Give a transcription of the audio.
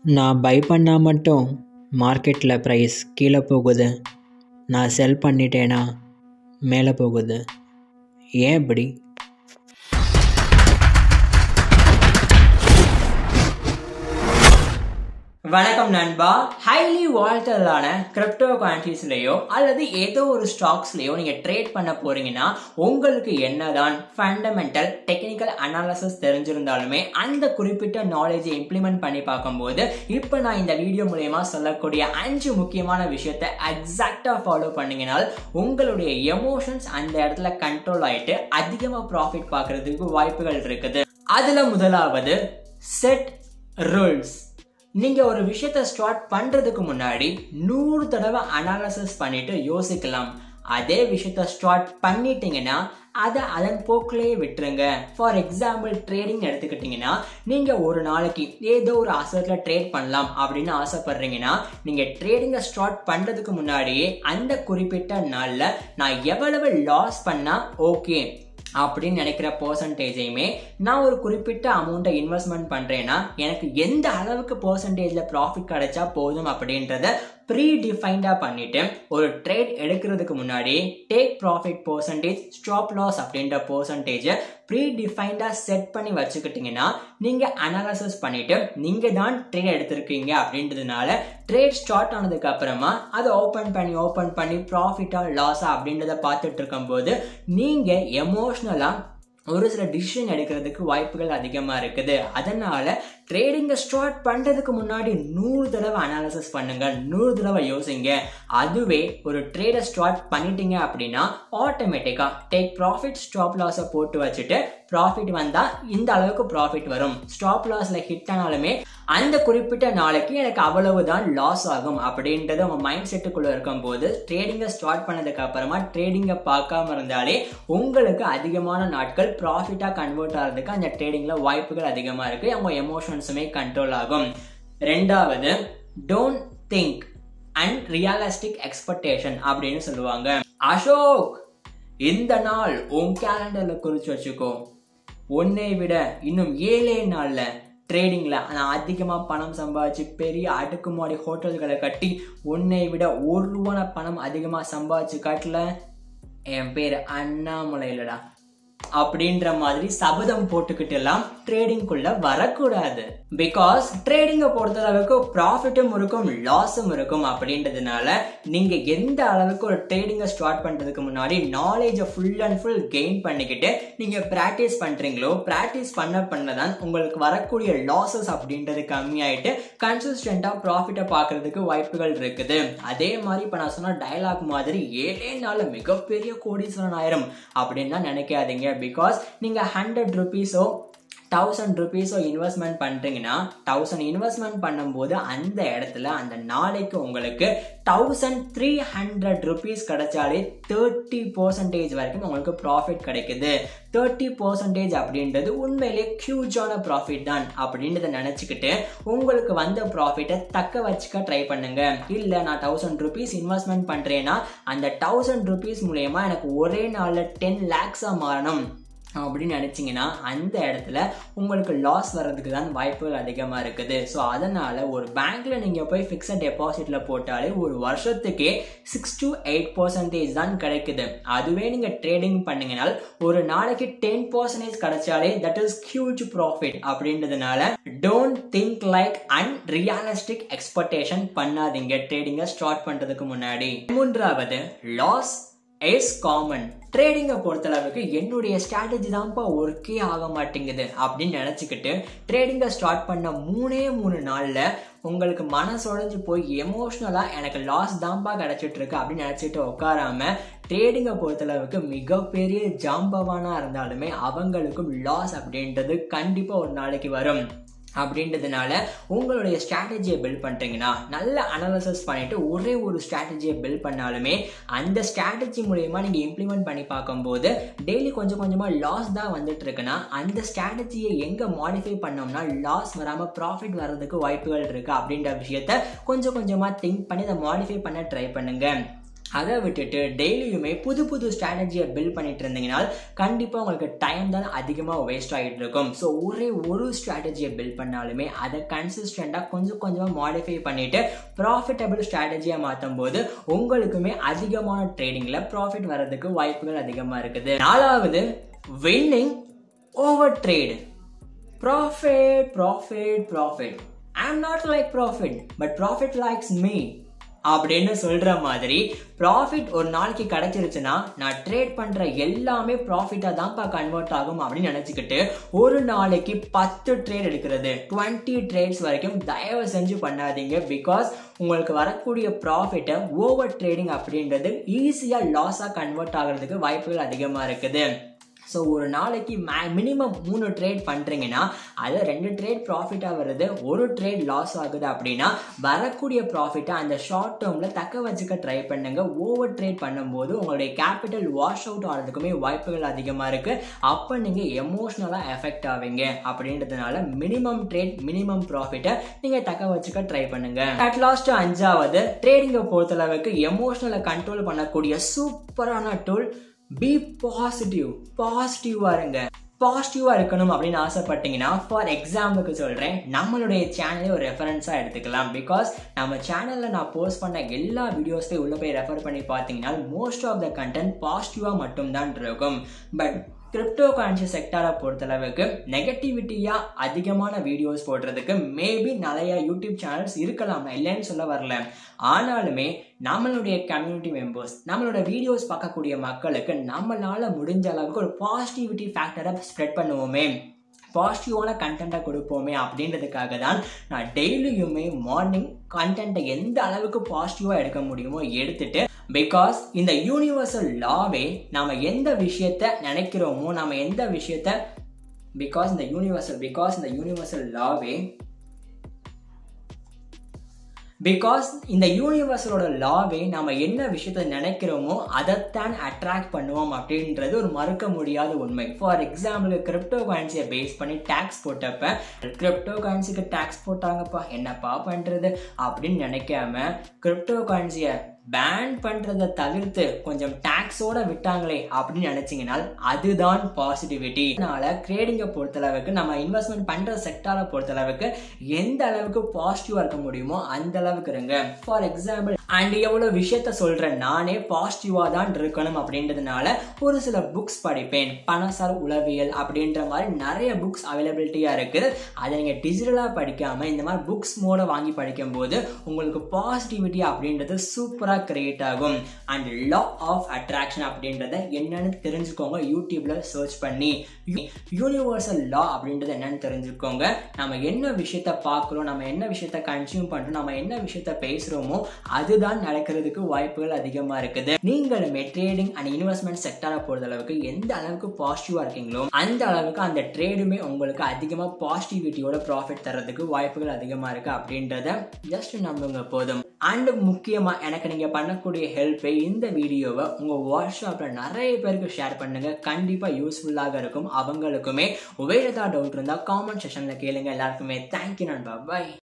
நான் பை பண்ணால் மட்டும் மார்க்கெட்டில் ப்ரைஸ் கீழே போகுது நான் செல் பண்ணிட்டேனா மேலே போகுது ஏன் இப்படி வணக்கம் நண்பா ஹைலி வால்டலான கிரிப்டோ கரன்சிஸ்லயோ அல்லது ஏதோ ஒரு ஸ்டாக்ஸ்லயோ நீங்க ட்ரேட் பண்ண போறீங்கன்னா உங்களுக்கு என்னதான் ஃபண்டமெண்டல் டெக்னிக்கல் அனாலிசிஸ் தெரிஞ்சிருந்தாலுமே அந்த குறிப்பிட்ட நாலேஜை இம்ப்ளிமெண்ட் பண்ணி பார்க்கும்போது இப்போ நான் இந்த வீடியோ மூலயமா சொல்லக்கூடிய அஞ்சு முக்கியமான விஷயத்தை எக்ஸாக்டா ஃபாலோ பண்ணீங்கனால் உங்களுடைய எமோஷன்ஸ் அந்த இடத்துல கண்ட்ரோல் ஆயிட்டு அதிகமாக ப்ராஃபிட் பார்க்கறதுக்கு வாய்ப்புகள் இருக்குது அதுல முதலாவது செட் ரூல்ஸ் நீங்க ஒரு விஷயத்த ஸ்டார்ட் பண்றதுக்கு முன்னாடி நூறு தடவை அனாலிசிஸ் பண்ணிட்டு யோசிக்கலாம் அதே விஷயத்த ஸ்டார்ட் பண்ணிட்டீங்கன்னா அதை அதன் போக்கிலேயே விட்டுருங்க ஃபார் எக்ஸாம்பிள் ட்ரேடிங் எடுத்துக்கிட்டிங்கன்னா நீங்கள் ஒரு நாளைக்கு ஏதோ ஒரு அசட்டில் ட்ரேட் பண்ணலாம் அப்படின்னு ஆசைப்படுறீங்கன்னா நீங்கள் ட்ரேடிங்கை ஸ்டார்ட் பண்ணுறதுக்கு முன்னாடியே அந்த குறிப்பிட்ட நாளில் நான் எவ்வளவு லாஸ் பண்ணால் ஓகே அப்படின்னு நினைக்கிற பர்சன்டேஜையுமே நான் ஒரு குறிப்பிட்ட அமௌண்ட்டை இன்வெஸ்ட்மெண்ட் பண்ணுறேன்னா எனக்கு எந்த அளவுக்கு பர்சன்டேஜில் ப்ராஃபிட் கிடைச்சா போதும் அப்படின்றத ப்ரீ டிஃபைன்டாக பண்ணிட்டு ஒரு ட்ரேட் எடுக்கிறதுக்கு முன்னாடி take profit percentage stop loss அப்படின்ற பர்சன்டேஜை ப்ரீ டிஃபைன்டாக செட் பண்ணி வச்சுக்கிட்டிங்கன்னா நீங்கள் அனாலிசிஸ் பண்ணிட்டு நீங்கள் தான் ட்ரேட் எடுத்திருக்கீங்க அப்படின்றதுனால ட்ரேட் ஸ்டார்ட் ஆனதுக்கு அப்புறமா அதை ஓப்பன் பண்ணி ஓப்பன் பண்ணி ப்ராஃபிட்டா லாஸா அப்படின்றத பார்த்துட்டு இருக்கும்போது நீங்கள் எமோஷ்னலாக ஒரு சில டிசிஷன் எடுக்கிறதுக்கு வாய்ப்புகள் அதிகமாக இருக்குது அதனால ட்ரேடிங்கை ஸ்டார்ட் பண்ணுறதுக்கு முன்னாடி நூறு தடவை அனாலிசிஸ் பண்ணுங்க நூறு தடவை யோசிங்க அதுவே ஒரு ட்ரேடை ஸ்டார்ட் பண்ணிட்டீங்க அப்படின்னா ஆட்டோமேட்டிக்காக டேக் ப்ராஃபிட் ஸ்டாப் லாஸை போட்டு வச்சுட்டு ப்ராஃபிட் வந்தால் இந்த அளவுக்கு ப்ராஃபிட் வரும் ஸ்டாப் லாஸில் ஹிட் ஆனாலுமே அந்த குறிப்பிட்ட நாளைக்கு எனக்கு அவ்வளவுதான் லாஸ் ஆகும் அப்படின்றது உங்கள் மைண்ட் செட்டுக்குள்ளே இருக்கும்போது ட்ரேடிங்கை ஸ்டார்ட் பண்ணதுக்கு அப்புறமா ட்ரேடிங்கை பார்க்காம இருந்தாலே உங்களுக்கு அதிகமான நாட்கள் ப்ராஃபிட்டாக கன்வெர்ட் ஆகிறதுக்கு அந்த ட்ரேடிங்கில் வாய்ப்புகள் அதிகமாக இருக்குது அவங்க எமோஷன்ஸுமே கண்ட்ரோல் ஆகும் ரெண்டாவது don't think and realistic expectation அப்படின்னு சொல்லுவாங்க அசோக் இந்த நாள் உன் கேலண்டர்ல குறிச்சு வச்சுக்கோ உன்னை விட இன்னும் ஏழே நாள்ல ட்ரேடிங்கில் நான் அதிகமாக பணம் சம்பாதிச்சு பெரிய அடுக்குமாடி ஹோட்டல்களை கட்டி உன்னை விட ஒரு ரூபான பணம் அதிகமாக சம்பாதிச்சு காட்டல என் பேர் அண்ணாமலை இல்லடா அப்படின்ற மாதிரி சபதம் போட்டுக்கிட்டு எல்லாம் ட்ரேடிங்குள்ள வரக்கூடாது பிகாஸ் ட்ரேடிங்கை பொறுத்த அளவுக்கு ப்ராஃபிட்டும் இருக்கும் லாஸும் இருக்கும் அப்படின்றதுனால நீங்க எந்த அளவுக்கு ஒரு ட்ரேடிங்கை ஸ்டார்ட் பண்றதுக்கு முன்னாடி நாலேஜை ஃபுல் அண்ட் ஃபுல் கெயின் பண்ணிக்கிட்டு நீங்க ப்ராக்டிஸ் பண்றீங்களோ ப்ராக்டிஸ் பண்ண பண்ணதான் உங்களுக்கு வரக்கூடிய லாசஸ் அப்படின்றது கம்மியாயிட்டு கன்சிஸ்டண்டா ப்ராஃபிட்டை பார்க்கறதுக்கு வாய்ப்புகள் இருக்குது அதே மாதிரி இப்போ நான் சொன்ன டயலாக் மாதிரி ஏழே நாள் மிகப்பெரிய கோடீஸ்வரன் ஆயிரம் அப்படின்னு தான் நினைக்காதீங்க பிகாஸ் நீங்கள் ஹண்ட்ரட் ருபீஸோ தௌசண்ட் ருபீஸோ இன்வெஸ்ட்மெண்ட் பண்ணுறீங்கன்னா தௌசண்ட் இன்வெஸ்ட்மெண்ட் பண்ணும்போது அந்த இடத்துல அந்த நாளைக்கு உங்களுக்கு தௌசண்ட் த்ரீ ஹண்ட்ரட் ருபீஸ் கிடைச்சாலே தேர்ட்டி பர்சன்டேஜ் வரைக்கும் உங்களுக்கு ப்ராஃபிட் கிடைக்குது தேர்ட்டி பர்சன்டேஜ் அப்படின்றது உண்மையிலே ஹியூஜான ப்ராஃபிட் தான் அப்படின்றத நினச்சிக்கிட்டு உங்களுக்கு வந்த ப்ராஃபிட்டை தக்க வச்சுக்க ட்ரை பண்ணுங்க இல்லை நான் தௌசண்ட் ருபீஸ் இன்வெஸ்ட்மெண்ட் பண்ணுறேன்னா அந்த தௌசண்ட் ருபீஸ் மூலயமா எனக்கு ஒரே நாளில் டென் லேக்ஸாக மாறணும் அப்படின்னு நினச்சிங்கன்னா அந்த இடத்துல உங்களுக்கு லாஸ் வர்றதுக்கு தான் வாய்ப்புகள் அதிகமாக இருக்குது ஸோ அதனால் ஒரு பேங்க்கில் நீங்கள் போய் ஃபிக்ஸட் டெபாசிட்டில் போட்டாலே ஒரு வருஷத்துக்கே சிக்ஸ் டு எயிட் பர்சன்டேஜ் தான் கிடைக்குது அதுவே நீங்கள் ட்ரேடிங் பண்ணிங்கனால் ஒரு நாளைக்கு டென் பர்சன்டேஜ் கிடைச்சாலே தட் இஸ் ஹியூஜ் ப்ராஃபிட் அப்படின்றதுனால don't think like and realistic expectation பண்ணாதீங்க ட்ரேடிங்கை ஸ்டார்ட் பண்ணுறதுக்கு முன்னாடி மூன்றாவது லாஸ் இஸ் காமன் ட்ரேடிங்கை பொறுத்தளவுக்கு என்னுடைய ஸ்ட்ராட்டஜி தான்ப்பா ஒர்க்கே ஆக மாட்டேங்குது அப்படின்னு நினச்சிக்கிட்டு ட்ரேடிங்கை ஸ்டார்ட் பண்ண மூணே மூணு நாளில் உங்களுக்கு மனசுடைஞ்சு போய் எமோஷ்னலாக எனக்கு லாஸ் தான்ப்பா கிடச்சிட்டு இருக்கு அப்படின்னு நினச்சிட்டு உட்காராம ட்ரேடிங்கை பொறுத்தளவுக்கு மிகப்பெரிய ஜாம்பவானாக இருந்தாலுமே அவங்களுக்கும் லாஸ் அப்படின்றது கண்டிப்பாக ஒரு நாளைக்கு வரும் அப்படின்றதுனால உங்களுடைய ஸ்ட்ராட்டஜியை பில்ட் பண்ணுறீங்கன்னா நல்ல அனாலிசிஸ் பண்ணிவிட்டு ஒரே ஒரு ஸ்ட்ராட்டஜியை பில்ட் பண்ணாலுமே அந்த ஸ்ட்ராட்டஜி மூலயமா நீங்கள் இம்ப்ளிமெண்ட் பண்ணி பார்க்கும்போது டெய்லி கொஞ்சம் கொஞ்சமாக லாஸ் தான் வந்துட்டு இருக்குன்னா அந்த ஸ்ட்ராட்டஜியை எங்கே மாடிஃபை பண்ணோம்னா லாஸ் வராமல் ப்ராஃபிட் வர்றதுக்கு வாய்ப்புகள் இருக்குது அப்படின்ற விஷயத்த கொஞ்சம் கொஞ்சமாக திங்க் பண்ணி அதை மாடிஃபை பண்ண ட்ரை பண்ணுங்கள் அதை விட்டுட்டு டெய்லியுமே புது புது ஸ்ட்ராட்டஜியை பில்ட் பண்ணிட்டு இருந்தீங்கன்னா கண்டிப்பாக உங்களுக்கு டைம் தான் அதிகமாக வேஸ்ட் ஆகிட்டு இருக்கும் ஸோ ஒரே ஒரு ஸ்ட்ராட்டஜியை பில்ட் பண்ணாலுமே அதை கன்சிஸ்டண்டாக கொஞ்சம் கொஞ்சமாக மாடிஃபை பண்ணிட்டு ப்ராஃபிட்டபிள் ஸ்ட்ராட்டஜியாக மாற்றும் போது உங்களுக்குமே அதிகமான ட்ரேடிங்கில் ப்ராஃபிட் வர்றதுக்கு வாய்ப்புகள் அதிகமாக இருக்குது நாலாவது winning over trade profit profit profit I am not like profit but profit likes me அப்படின்னு சொல்ற மாதிரி ப்ராஃபிட் ஒரு நாளைக்கு கிடைச்சிருச்சுன்னா நான் ட்ரேட் பண்ற எல்லாமே ப்ராஃபிட்டா தான்ப்பா கன்வெர்ட் ஆகும் அப்படின்னு நினைச்சுக்கிட்டு ஒரு நாளைக்கு பத்து ட்ரேட் எடுக்கிறது டுவெண்ட்டி ட்ரேட்ஸ் வரைக்கும் தயவு செஞ்சு பண்ணாதீங்க பிகாஸ் உங்களுக்கு வரக்கூடிய ப்ராஃபிட்டை ஓவர் ட்ரேடிங் அப்படின்றது ஈஸியாக லாஸாக கன்வெர்ட் ஆகிறதுக்கு வாய்ப்புகள் அதிகமாக இருக்குது ஸோ ஒரு நாளைக்கு மே மினிமம் மூணு ட்ரேட் பண்ணுறீங்கன்னா அதில் ரெண்டு ட்ரேட் ப்ராஃபிட்டாக வருது ஒரு ட்ரேட் லாஸ் ஆகுது அப்படின்னா வரக்கூடிய ப்ராஃபிட்டை அந்த ஷார்ட் டேர்மில் தக்க வச்சுக்க ட்ரை பண்ணுங்க ஓவர் ட்ரேட் பண்ணும்போது உங்களுடைய கேபிட்டல் வாஷ் அவுட் ஆகிறதுக்குமே வாய்ப்புகள் அதிகமாக இருக்குது அப்போ நீங்கள் எமோஷ்னலாக எஃபெக்ட் ஆவீங்க அப்படின்றதுனால மினிமம் ட்ரேட் மினிமம் ப்ராஃபிட்டை நீங்கள் தக்க வச்சுக்க ட்ரை பண்ணுங்க அட் லாஸ்ட் அஞ்சாவது ட்ரேடிங்கை பொறுத்தளவுக்கு எமோஷ்னலை கண்ட்ரோல் பண்ணக்கூடிய சூப்பரான டூல் பி பாசிட்டிவ் பாசிட்டிவாக இருங்க பாசிட்டிவாக இருக்கணும் அப்படின்னு ஆசைப்பட்டீங்கன்னா ஃபார் எக்ஸாம்பிளுக்கு சொல்கிறேன் நம்மளுடைய சேனலே ஒரு ரெஃபரன்ஸாக எடுத்துக்கலாம் பிகாஸ் நம்ம சேனலில் நான் போஸ்ட் பண்ண எல்லா வீடியோஸ்லையும் உள்ளே போய் ரெஃபர் பண்ணி பார்த்தீங்கன்னா மோஸ்ட் ஆஃப் த கண்டென்ட் பாசிட்டிவாக மட்டும்தான் இருக்கும் பட் கிரிப்டோ கரன்சி செக்டாரை பொறுத்தளவுக்கு நெகட்டிவிட்டியாக அதிகமான வீடியோஸ் போடுறதுக்கு மேபி நிறைய யூடியூப் சேனல்ஸ் இருக்கலாம் நான் இல்லைன்னு சொல்ல வரல ஆனாலுமே நம்மளுடைய கம்யூனிட்டி மெம்பர்ஸ் நம்மளோட வீடியோஸ் பார்க்கக்கூடிய மக்களுக்கு நம்மளால முடிஞ்ச அளவுக்கு ஒரு பாசிட்டிவிட்டி ஃபேக்டரை ஸ்ப்ரெட் பண்ணுவோமே பாசிட்டிவான கண்டென்ட்டாக கொடுப்போமே அப்படின்றதுக்காக தான் நான் டெய்லியுமே மார்னிங் கண்டென்ட்டை எந்த அளவுக்கு பாசிட்டிவாக எடுக்க முடியுமோ எடுத்துட்டு பிகாஸ் இந்த யூனிவர்சல் லாவே நாம எந்த விஷயத்த நினைக்கிறோமோ நாம எந்த விஷயத்த பிகாஸ் இந்த யூனிவர்சல் பிகாஸ் இந்த யூனிவர்சல் லாவே பிகாஸ் இந்த யூனிவர்சலோட லாவே நம்ம என்ன விஷயத்த நினைக்கிறோமோ அதைத்தான் அட்ராக்ட் பண்ணுவோம் அப்படின்றது ஒரு மறுக்க முடியாத உண்மை ஃபார் எக்ஸாம்பிள் கிரிப்டோ காயின்ஸை பேஸ் பண்ணி டேக்ஸ் போட்டப்ப கிரிப்டோ காயின்ஸுக்கு டேக்ஸ் போட்டாங்கப்பா என்னப்பா பண்ணுறது அப்படின்னு நினைக்காம கிரிப்டோ காயின்ஸியை பேன் பண்றதை தவிர்த்து கொஞ்சம் டாக்ஸோட விட்டாங்களே அப்படின்னு நினைச்சீங்கன்னா அதுதான் பாசிட்டிவிட்டி அதனால ட்ரேடிங்கை பொறுத்தளவுக்கு நம்ம இன்வெஸ்ட்மெண்ட் பண்ற செக்டாரை பொறுத்தளவுக்கு எந்த அளவுக்கு பாசிட்டிவா இருக்க முடியுமோ அந்த அளவுக்கு இருங்க ஃபார் எக்ஸாம்பிள் அண்ட் எவ்வளவு விஷயத்த சொல்றேன் நானே பாசிட்டிவா தான் இருக்கணும் அப்படின்றதுனால ஒரு சில புக்ஸ் படிப்பேன் பணசார் உளவியல் அப்படின்ற மாதிரி நிறைய புக்ஸ் அவைலபிலிட்டியா இருக்குது அதை நீங்க டிஜிட்டலா படிக்காம இந்த மாதிரி புக்ஸ் மோட வாங்கி படிக்கும் போது உங்களுக்கு பாசிட்டிவிட்டி அப்படின்றது சூப்பரா சூப்பராக கிரியேட் ஆகும் அண்ட் லா ஆஃப் அட்ராக்ஷன் அப்படின்றத என்னன்னு தெரிஞ்சுக்கோங்க யூடியூப்ல சர்ச் பண்ணி யூனிவர்சல் லா அப்படின்றது என்னன்னு தெரிஞ்சுக்கோங்க நம்ம என்ன விஷயத்த பார்க்குறோம் நம்ம என்ன விஷயத்த கன்சியூம் பண்ணுறோம் நம்ம என்ன விஷயத்த பேசுகிறோமோ அதுதான் நடக்கிறதுக்கு வாய்ப்புகள் அதிகமாக இருக்குது நீங்களுமே ட்ரேடிங் அண்ட் இன்வெஸ்ட்மெண்ட் செக்டரை பொறுத்த அளவுக்கு எந்த அளவுக்கு பாசிட்டிவாக இருக்கீங்களோ அந்த அளவுக்கு அந்த ட்ரேடுமே உங்களுக்கு அதிகமாக பாசிட்டிவிட்டியோட ப்ராஃபிட் தரதுக்கு வாய்ப்புகள் அதிகமாக இருக்குது அப்படின்றத ஜஸ்ட் நம்புங்க போதும் அண்ட் முக்கியமாக எனக்கு நீங்கள் பண்ணக்கூடிய ஹெல்ப்பை இந்த வீடியோவை உங்கள் வாட்ஸ்அப்பில் நிறைய பேருக்கு ஷேர் பண்ணுங்கள் கண்டிப்பாக யூஸ்ஃபுல்லாக இருக்கும் அவங்களுக்குமே வேறு ஏதாவது டவுட் இருந்தால் காமெண்ட் செஷனில் கேளுங்க எல்லாருக்குமே தேங்க்யூ நண்பா பாய்